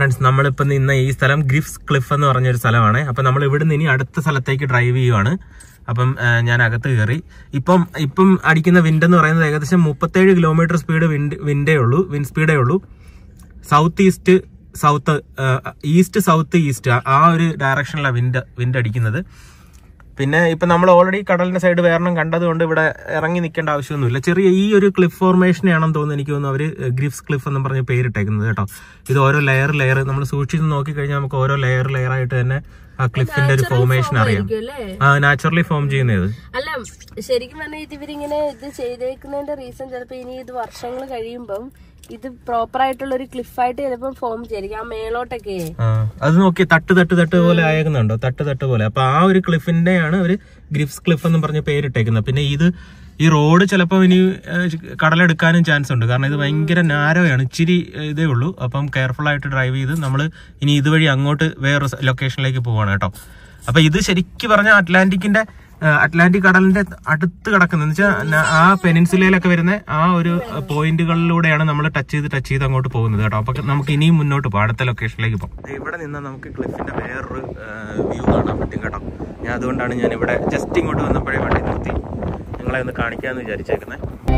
Friends നമ്മളിപ്പോ നിന്ന ഈ സ്ഥലം ഗ്രിഫ്സ് ക്ലിഫ് എന്ന് പറഞ്ഞൊരു സ്ഥലമാണ് അപ്പൊ നമ്മൾ ഇവിടുന്ന് ഇനി അടുത്ത സ്ഥലത്തേക്ക് ഡ്രൈവ് ചെയ്യുവാണ് അപ്പം ആ, ഞാൻ അകത്ത് കയറി ഇപ്പം ഇപ്പം അടിക്കുന്ന വിൻഡ് എന്ന് പറയുന്നത് ഏകദേശം മുപ്പത്തേഴ് കിലോമീറ്റർ സ്പീഡ് വിൻഡ് വിൻഡേ ഉള്ളൂ വിൻഡ് സ്പീഡേ ഉള്ളൂ south east south east south east ആ ഒരു ഡയറക്ഷനിലാണ് വിൻഡ് വിൻഡ് അടിക്കുന്നത് പിന്നെ ഇപ്പൊ നമ്മൾ ഓൾറെഡി കടലിന്റെ സൈഡ് വേറെണ്ണം കണ്ടതുകൊണ്ട് ഇവിടെ ഇറങ്ങി നിൽക്കേണ്ട ആവശ്യമൊന്നുമില്ല ചെറിയ ഈ ഒരു ക്ലിഫ് ഫോർമേഷനെയാണെന്ന് തോന്നുന്നു എനിക്ക് തോന്നുന്നു അവര് ഗ്രിഫ്സ് ക്ലിഫ് എന്ന് പറഞ്ഞ് പേരിട്ടേക്കുന്നത് കേട്ടോ ഇത് ഓരോ ലെയർ ലെയർ നമ്മൾ സൂക്ഷിച്ച് നോക്കി കഴിഞ്ഞാൽ നമുക്ക് ഓരോ ലെയർ ലെയർ ആയിട്ട് തന്നെ ആ ക്ലിഫിന്റെ ഒരു ഫോർമേഷൻ അറിയാം അല്ലേ ആ നാച്ചുറലി ഫോം ചെയ്യുന്നത് അല്ല ശരിക്കും പറഞ്ഞാൽ ഇത് ഇവരിങ്ങനെ ഇത് ചെയ്തേക്കുന്നതിന്റെ റീസൺ ചിലപ്പോ ഇനി ഇത് വർഷങ്ങൾ കഴിയുമ്പം ഇത് പ്രോപ്പർ ആയിട്ടുള്ള ഒരു ക്ലിഫായിട്ട് ചിലപ്പം ഫോം ചെയ്തിരിക്കും ആ മേളോട്ടൊക്കെ ആ, അത് നോക്കി തട്ട് തട്ട് തട്ട് പോലെ ആയേക്കുന്നുണ്ടോ തട്ട് തട്ട് പോലെ അപ്പൊ ആ ഒരു ക്ലിഫിന്റെ ആണ് ഒരു ഗ്രിഫ്സ് ക്ലിഫ് എന്ന് പറഞ്ഞ് പേരിട്ടേക്കുന്നത് പിന്നെ ഇത് ഈ റോഡ് ചിലപ്പോൾ ഇനി ഏ, കടലെടുക്കാനും ചാൻസ് ഉണ്ട് കാരണം ഇത് ഭയങ്കര നാരോയാണ് ഇച്ചിരി ഏ, ഇതേ ഉള്ളൂ അപ്പം കെയർഫുൾ ആയിട്ട് ഡ്രൈവ് ചെയ്ത് നമ്മൾ ഇനി ഇതുവഴി അങ്ങോട്ട് വേറെ ലൊക്കേഷനിലേക്ക് പോവാണ് കേട്ടോ അപ്പൊ ഇത് ശരിക്കും പറഞ്ഞാൽ അറ്റ്ലാന്റിക്കിന്റെ ഏ, അറ്റ്ലാന്റിക് കടലിന്റെ അടുത്ത് കിടക്കുന്നത് എന്ന് വെച്ചാൽ ആ പെനിൻസുലയിലൊക്കെ വരുന്ന ആ ഒരു പോയിന്റുകളിലൂടെയാണ് നമ്മൾ ടച്ച് ചെയ്ത് ടച്ച് ചെയ്ത് അങ്ങോട്ട് പോകുന്നത് കേട്ടോ അപ്പൊ നമുക്ക് ഇനിയും മുന്നോട്ട് പോകാം അടുത്ത ലൊക്കേഷനിലേക്ക് പോകാം ഇവിടെ നിന്നാൽ നമുക്ക് ക്ലിഫിന്റെ വേറൊരു വ്യൂ കാണാൻ പറ്റും കേട്ടോ ഞാൻ അതുകൊണ്ടാണ് ഞാൻ ഇവിടെ ജസ്റ്റ് ഇങ്ങോട്ട് വന്നപ്പോഴേ വണ്ടി നിർത്തി നിങ്ങളെ ഒന്ന് കാണിക്കാന്ന് വിചാരിച്ചേക്കുന്നത്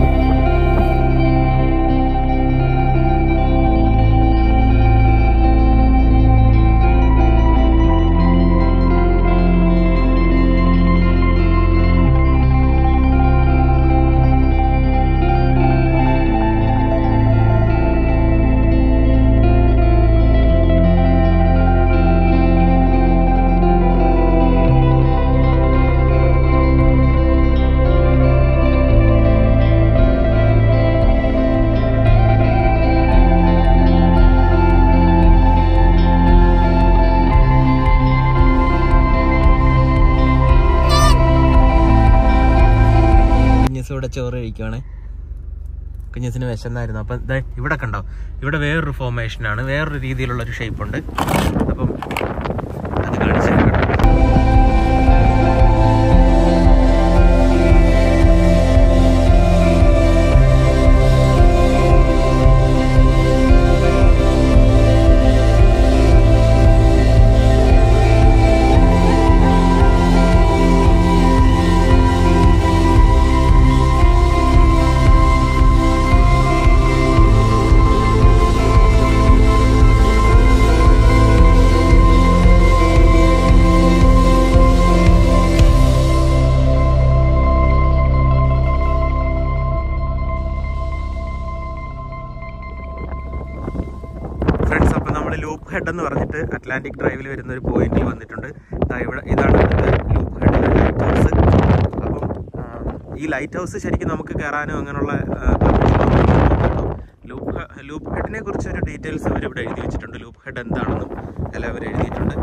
കുഞ്ഞസ് ഇവിടെ ചോറ് കഴിക്കുവാണ് കുഞ്ഞസിന് വിശന്നായിരുന്നു അപ്പം ദേ ഇവിടെ കണ്ടോ ഇവിടെ വേറൊരു ഫോർമേഷൻ ആണ് വേറൊരു രീതിയിലുള്ള ഒരു ഷേപ്പ് ഉണ്ട് അപ്പം അത് കാണിച്ചു തരാം കേട്ടോ. ഫ്രണ്ട്സ് അപ്പം നമ്മൾ ലൂപ്പ് ഹെഡ് എന്ന് പറഞ്ഞിട്ട് അറ്റ്ലാന്റിക് ഡ്രൈവിൽ വരുന്ന ഒരു പോയിന്റിൽ വന്നിട്ടുണ്ട് ദാ ഇവിടെ ഇതാണ് ഇവിടുത്തെ ലൂപ്പ് ഹെഡിലെ ലൈറ്റ് ഹൗസ് അപ്പം ആ, ഈ ലൈറ്റ് ഹൗസ് ശരിക്കും നമുക്ക് കയറാനും അങ്ങനെയുള്ള ലൂപ്പ് ലൂപ്പ് ഹെഡിനെ കുറിച്ച് ഒരു ഡീറ്റെയിൽസ് അവർ ഇവിടെ എഴുതി വെച്ചിട്ടുണ്ട് ലൂപ്പ് ഹെഡ് എന്താണെന്നും എല്ലാം അവർ എഴുതിയിട്ടുണ്ട്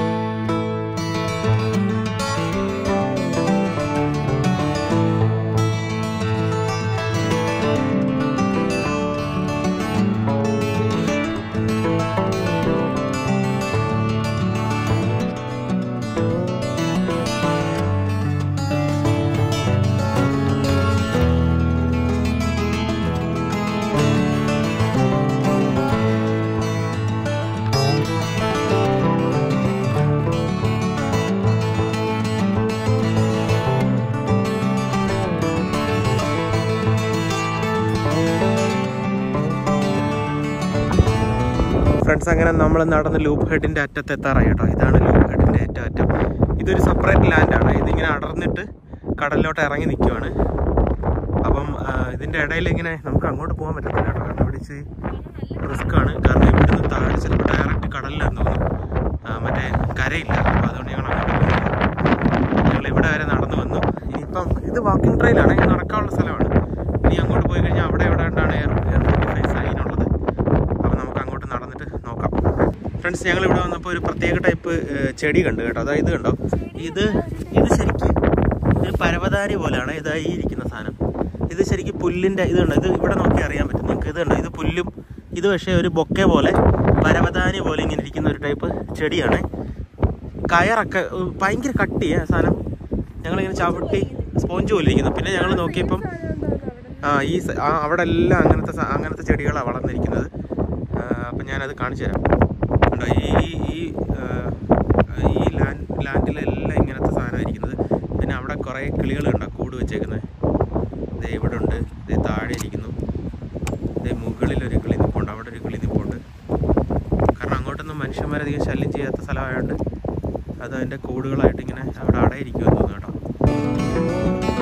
ഫ്രണ്ട്സ് അങ്ങനെ നമ്മൾ നടന്ന് ലൂപ്പ് ഹെഡിന്റെ അറ്റത്ത് എത്താറായി കേട്ടോ ഇതാണ് ലൂപ്പ് ഹെഡിന്റെ ഏറ്റവും അറ്റം ഇതൊരു സെപ്പറേറ്റ് ലാൻഡാണ് ഇതിങ്ങനെ അടർന്നിട്ട് കടലിലോട്ട് ഇറങ്ങി നിൽക്കുവാണ് അപ്പം ആ, ഇതിന്റെ ഇടയിൽ ഇങ്ങനെ നമുക്ക് അങ്ങോട്ട് പോകാൻ പറ്റത്തില്ല കേട്ടോ കണ്ടുപിടിച്ച് റിസ്ക് ആണ് കാരണം ഇവിടുന്ന് താഴെ ചിലപ്പോൾ ഡയറക്റ്റ് കടലിലാന്ന് തോന്നുന്നു ആ, മറ്റേ കരയില്ല അപ്പോൾ അതുകൊണ്ട് ഞങ്ങൾ അങ്ങോട്ട് പോകുന്നു ഞങ്ങൾ ഇവിടെ വരെ നടന്നു വന്നു ഇനിയിപ്പം ഇത് വാക്കിംഗ് ട്രെയിലാണ് ഇത് നടക്കാനുള്ള സ്ഥലമാണ് ഇനി അങ്ങോട്ട് പോയി കഴിഞ്ഞാൽ അവിടെ എവിടെ ഉണ്ടാണ് എയർ എയർ ഫോർട്ടി ഫൈവ് സൈനുള്ളത് അപ്പോൾ നമുക്ക് അങ്ങോട്ട് നടന്നിട്ട് നോക്കാം ഫ്രണ്ട്സ് ഞങ്ങൾ ഇവിടെ വന്നപ്പോൾ ഒരു പ്രത്യേക ടൈപ്പ് ചെടി കണ്ടു കേട്ടോ അതായത് ഇത് കണ്ടോ ഇത് ഇത് ശരിക്കും ഒരു പരവതാനി പോലെയാണ് ഇതാ ഈ ഇരിക്കുന്ന സാധനം ഇത് ശരിക്കും പുല്ലിൻ്റെ ഇത് കണ്ടോ ഇത് ഇവിടെ നോക്കി അറിയാൻ പറ്റും നിങ്ങൾക്ക് ഇത് കണ്ടോ ഇത് പുല്ലും ഇത് പക്ഷേ ഒരു ബൊക്കെ പോലെ പരവതാനി പോലെ ഇങ്ങനെ ഇരിക്കുന്ന ഒരു ടൈപ്പ് ചെടിയാണ് കയറൊക്കെ ഉം, ഭയങ്കര കട്ടിയാ സാധനം ഞങ്ങളിങ്ങനെ ചവിട്ടി സ്പോഞ്ച് പോലെ ഇരിക്കുന്നു പിന്നെ ഞങ്ങൾ നോക്കിയപ്പം ആ ഈ സ- ആ, അവിടെ എല്ലാം അങ്ങനത്തെ സ- അങ്ങനത്തെ ചെടികളാണ് വളർന്നിരിക്കുന്നത് ആ, അപ്പം ഞാനത് കാണിച്ചു തരാം കണ്ടോ ഈ ഈ- ഈ ആ, ഈ ലാൻഡ് ലാൻഡിലെല്ലാം ഇങ്ങനത്തെ സാധനമായിരിക്കുന്നത് പിന്നെ അവിടെ കുറേ കിളികൾ കണ്ടോ കൂട് വെച്ചേക്കുന്നത് ദേ ഇവിടെ ഉണ്ട് ദേ താഴെ ഇരിക്കുന്നു ദേ മുകളിൽ ഒരു കിളി നിൽപ്പുണ്ട് അവിടെ ഒരു കിളി നിൽപ്പുണ്ട് കാരണം അങ്ങോട്ടൊന്നും മനുഷ്യന്മാരധികം ശല്യം ചെയ്യാത്ത സ്ഥലമായതുകൊണ്ട് അത് അതിൻ്റെ കൂടുകളായിട്ട് ഇങ്ങനെ അവിടെ അടയിരിക്കുമെന്ന് തോന്നുന്നു കേട്ടോ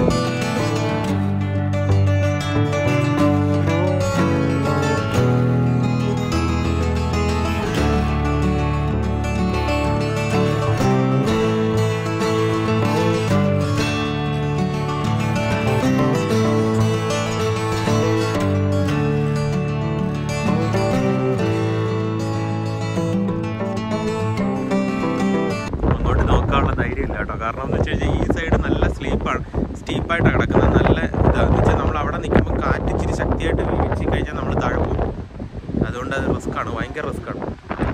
അങ്ങോട്ട് നോക്കാനുള്ള ധൈര്യമില്ല കേട്ടോ കാരണം എന്ന് വെച്ച് കഴിഞ്ഞാൽ ഈ സൈഡ് നല്ല സ്ലീപ്പാണ് സ്റ്റീപ്പായിട്ടാണ് കിടക്കുന്നത് നല്ല ഇതാന്ന് വെച്ചാൽ നമ്മൾ അവിടെ നിൽക്കുമ്പോൾ കാറ്റ് ഇച്ചിരി ശക്തിയായിട്ട് വീഴ്ച കഴിഞ്ഞാൽ നമ്മൾ താഴെ പോകും അതുകൊണ്ട് അത് റിസ്ക്കാണ് ഭയങ്കര റിസ്ക്കാണ്